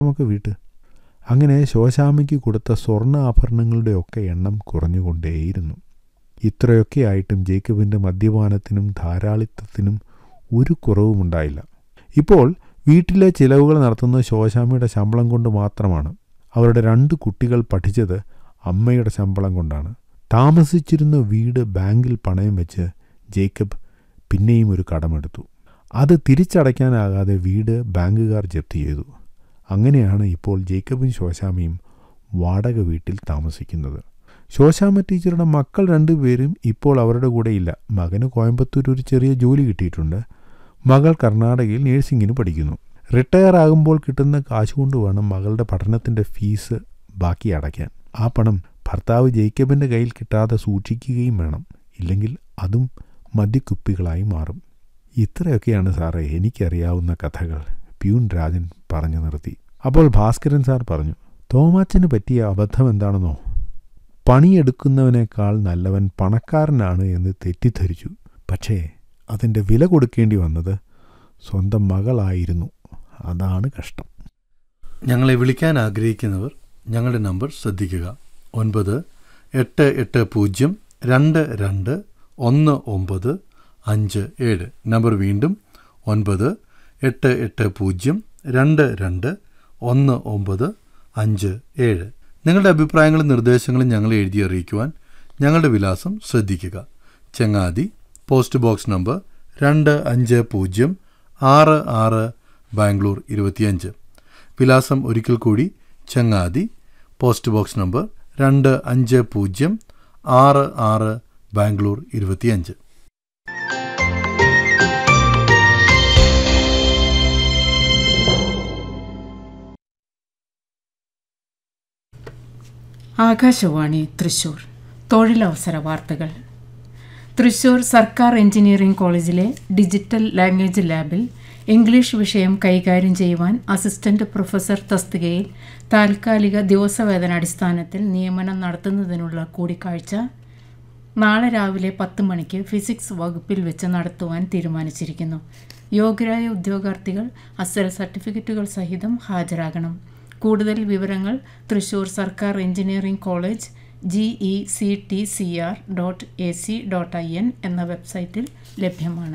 നമുക്ക് വീട്ട് അങ്ങനെ ശോശാമ്മയ്ക്ക് കൊടുത്ത സ്വർണ്ണ ആഭരണങ്ങളുടെയൊക്കെ എണ്ണം കുറഞ്ഞുകൊണ്ടേയിരുന്നു ഇത്രയൊക്കെ ആയിട്ടും ജേക്കബിൻ്റെ മദ്യപാനത്തിനും ധാരാളിത്തത്തിനും ഒരു കുറവുമുണ്ടായില്ല ഇപ്പോൾ വീട്ടിലെ ചിലവുകൾ നടത്തുന്നത് ശോശാമ്മയുടെ ശമ്പളം കൊണ്ട് മാത്രമാണ് അവരുടെ രണ്ട് കുട്ടികൾ പഠിച്ചത് അമ്മയുടെ ശമ്പളം കൊണ്ടാണ് താമസിച്ചിരുന്ന വീട് ബാങ്കിൽ പണയം വെച്ച് ജേക്കബ് പിന്നെയും ഒരു കടമെടുത്തു അത് തിരിച്ചടയ്ക്കാനാകാതെ വീട് ബാങ്കുകാർ ജപ്തി ചെയ്തു അങ്ങനെയാണ് ഇപ്പോൾ ജേക്കബും ശോശാമയും വാടക വീട്ടിൽ താമസിക്കുന്നത് ശോശാമ ടീച്ചറുടെ മക്കൾ രണ്ടുപേരും ഇപ്പോൾ അവരുടെ കൂടെയില്ല മകന് കോയമ്പത്തൂർ ഒരു ചെറിയ ജോലി കിട്ടിയിട്ടുണ്ട് മകൾ കർണാടകയിൽ നേഴ്സിംഗിന് പഠിക്കുന്നു റിട്ടയർ ആകുമ്പോൾ കിട്ടുന്ന കാശ് കൊണ്ട് വേണം മകളുടെ പഠനത്തിൻ്റെ ഫീസ് ബാക്കി അടയ്ക്കാൻ ആ പണം ഭർത്താവ് ജേക്കബിൻ്റെ കയ്യിൽ കിട്ടാതെ സൂക്ഷിക്കുകയും വേണം ഇല്ലെങ്കിൽ അതും മദ്യക്കുപ്പികളായി മാറും ഇത്രയൊക്കെയാണ് സാറേ എനിക്കറിയാവുന്ന കഥകൾ പ്യൂൺ രാജൻ പറഞ്ഞു നിർത്തി അപ്പോൾ ഭാസ്കരൻ സാർ പറഞ്ഞു തോമാച്ചന് പറ്റിയ അബദ്ധം എന്താണെന്നോ പണിയെടുക്കുന്നവനേക്കാൾ നല്ലവൻ പണക്കാരനാണ് എന്ന് തെറ്റിദ്ധരിച്ചു പക്ഷേ അതിൻ്റെ വില കൊടുക്കേണ്ടി വന്നത് സ്വന്തം മകളായിരുന്നു അതാണ് കഷ്ടം ഞങ്ങളെ വിളിക്കാൻ ആഗ്രഹിക്കുന്നവർ ഞങ്ങളുടെ നമ്പർ ശ്രദ്ധിക്കുക ഒൻപത് എട്ട് എട്ട് പൂജ്യം രണ്ട് രണ്ട് ഒന്ന് ഒമ്പത് അഞ്ച് ഏഴ് നമ്പർ വീണ്ടും ഒൻപത് എട്ട് എട്ട് പൂജ്യം രണ്ട് രണ്ട് ഒന്ന് ഒമ്പത് അഞ്ച് ഏഴ് നിങ്ങളുടെ അഭിപ്രായങ്ങളും നിർദ്ദേശങ്ങളും ഞങ്ങളെ എഴുതി അറിയിക്കുവാൻ ഞങ്ങളുടെ വിലാസം ശ്രദ്ധിക്കുക ചെങ്ങാതി പോസ്റ്റ് ബോക്സ് നമ്പർ രണ്ട് അഞ്ച് പൂജ്യം ആറ് ആറ് ബാംഗ്ലൂർ ഇരുപത്തിയഞ്ച് വിലാസം ഒരിക്കൽ കൂടി ചങ്ങാതി പോസ്റ്റ് ബോക്സ് നമ്പർ രണ്ട് അഞ്ച് പൂജ്യം ആറ് ആറ് ബാംഗ്ലൂർ ഇരുപത്തിയഞ്ച് ആകാശവാണി തൃശൂർ തൊഴിലവസര വാർത്തകൾ തൃശൂർ സർക്കാർ എഞ്ചിനീയറിംഗ് കോളേജിലെ ഡിജിറ്റൽ ലാംഗ്വേജ് ലാബിൽ ഇംഗ്ലീഷ് വിഷയം കൈകാര്യം ചെയ്യുവാൻ അസിസ്റ്റന്റ് പ്രൊഫസർ തസ്തികയിൽ താൽക്കാലിക ദിവസവേതനാടിസ്ഥാനത്തിൽ നിയമനം നടത്തുന്നതിനുള്ള കൂടിക്കാഴ്ച നാളെ രാവിലെ പത്ത് മണിക്ക് ഫിസിക്സ് വകുപ്പിൽ വെച്ച് നടത്തുവാൻ തീരുമാനിച്ചിരിക്കുന്നു യോഗ്യരായ ഉദ്യോഗാർത്ഥികൾ അസൽ സർട്ടിഫിക്കറ്റുകൾ സഹിതം ഹാജരാകണം കൂടുതൽ വിവരങ്ങൾ തൃശൂർ സർക്കാർ engineering college G E C T C R dot A C dot I N എന്ന വെബ്സൈറ്റിൽ ലഭ്യമാണ്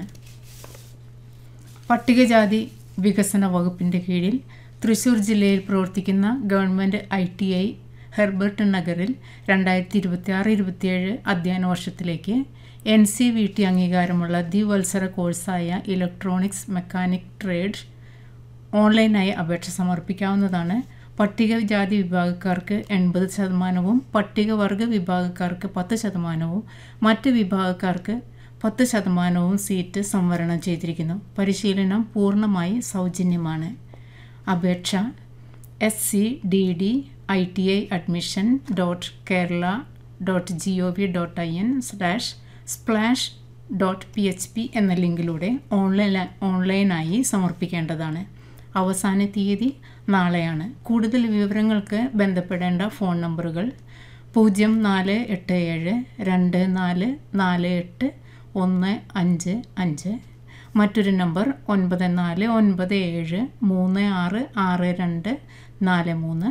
പട്ടികജാതി വികസന വകുപ്പിൻ്റെ കീഴിൽ തൃശൂർ ജില്ലയിൽ പ്രവർത്തിക്കുന്ന government I T I Herbert നഗറിൽ രണ്ടായിരത്തി ഇരുപത്തി ആറ് ഇരുപത്തിയേഴ് അധ്യയന വർഷത്തിലേക്ക് എൻ സി വി ടി അംഗീകാരമുള്ള ദ്വിവത്സര കോഴ്സായ ഇലക്ട്രോണിക്സ് മെക്കാനിക് ട്രേഡ് ഓൺലൈനായി അപേക്ഷ സമർപ്പിക്കാവുന്നതാണ് പട്ടികജാതി വിഭാഗക്കാർക്ക് എൺപത് ശതമാനവും പട്ടികവർഗ വിഭാഗക്കാർക്ക് പത്ത് ശതമാനവും മറ്റ് വിഭാഗക്കാർക്ക് പത്ത് ശതമാനവും സീറ്റ് സംവരണം ചെയ്തിരിക്കുന്നു പരിശീലനം പൂർണ്ണമായി സൗജന്യമാണ് അപേക്ഷ S C D D I T I admission dot Kerala dot G O V dot I N slash splash dot P H P എന്ന ലിങ്കിലൂടെ ഓൺലൈൻ ഓൺലൈനായി സമർപ്പിക്കേണ്ടതാണ് അവസാന തീയതി നാളെയാണ് കൂടുതൽ വിവരങ്ങൾക്ക് ബന്ധപ്പെടേണ്ട ഫോൺ നമ്പറുകൾ പൂജ്യം നാല് എട്ട് ഏഴ് രണ്ട് നാല് നാല് എട്ട് ഒന്ന് അഞ്ച് അഞ്ച് മറ്റൊരു നമ്പർ ഒൻപത് നാല് ഒൻപത് ഏഴ് മൂന്ന് ആറ് ആറ് രണ്ട് നാല് മൂന്ന്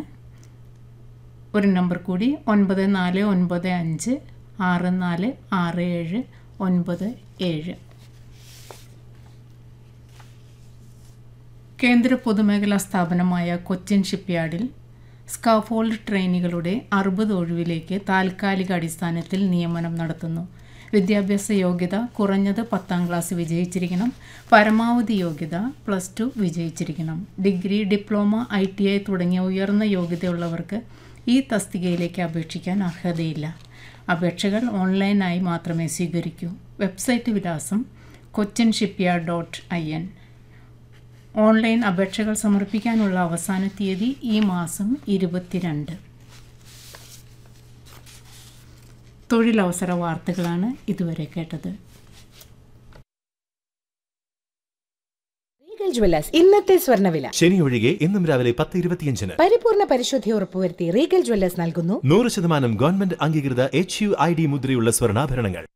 ഒരു നമ്പർ കൂടി ഒൻപത് നാല് ഒൻപത് അഞ്ച് ആറ് നാല് ആറ് ഏഴ് ഒൻപത് ഏഴ് കേന്ദ്ര പൊതുമേഖലാ സ്ഥാപനമായ കൊച്ചിൻ ഷിപ്പ്യാർഡിൽ സ്കാഫോൾഡ് ട്രെയിനികളുടെ അറുപത് ഒഴിവിലേക്ക് താൽക്കാലിക അടിസ്ഥാനത്തിൽ നിയമനം നടത്തുന്നു വിദ്യാഭ്യാസ യോഗ്യത കുറഞ്ഞത് പത്താം ക്ലാസ് വിജയിച്ചിരിക്കണം പരമാവധി യോഗ്യത പ്ലസ് ടു വിജയിച്ചിരിക്കണം degree diploma I T I തുടങ്ങിയ ഉയർന്ന യോഗ്യതയുള്ളവർക്ക് ഈ തസ്തികയിലേക്ക് അപേക്ഷിക്കാൻ അർഹതയില്ല അപേക്ഷകൾ ഓൺലൈനായി മാത്രമേ സ്വീകരിക്കൂ വെബ്സൈറ്റ് വിലാസം Cochin shipyard dot I N online അപേക്ഷകൾ സമർപ്പിക്കാനുള്ള അവസാന തീയതി ഈ മാസം ഇരുപത്തിരണ്ട് തൊഴിലവസര വാർത്തകളാണ് ഇതുവരെ കേട്ടത് റീഗൽ ജ്വല്ലേഴ്സ് ഇന്നത്തെ സ്വർണ്ണവില ശനി ഒഴികെ ഇന്നും രാവിലെ പത്ത് ഇരുപത്തിയഞ്ചിന് പരിപൂർണ പരിശുദ്ധി ഉറപ്പുവരുത്തി റീഗൽ ജ്വല്ലേഴ്സ് നൽകുന്നു നൂറ് ശതമാനം ഗവൺമെന്റ് അംഗീകൃത എച്ച് യു ഐ ഡി മുദ്രയുള്ള സ്വർണ്ണാഭരണങ്ങൾ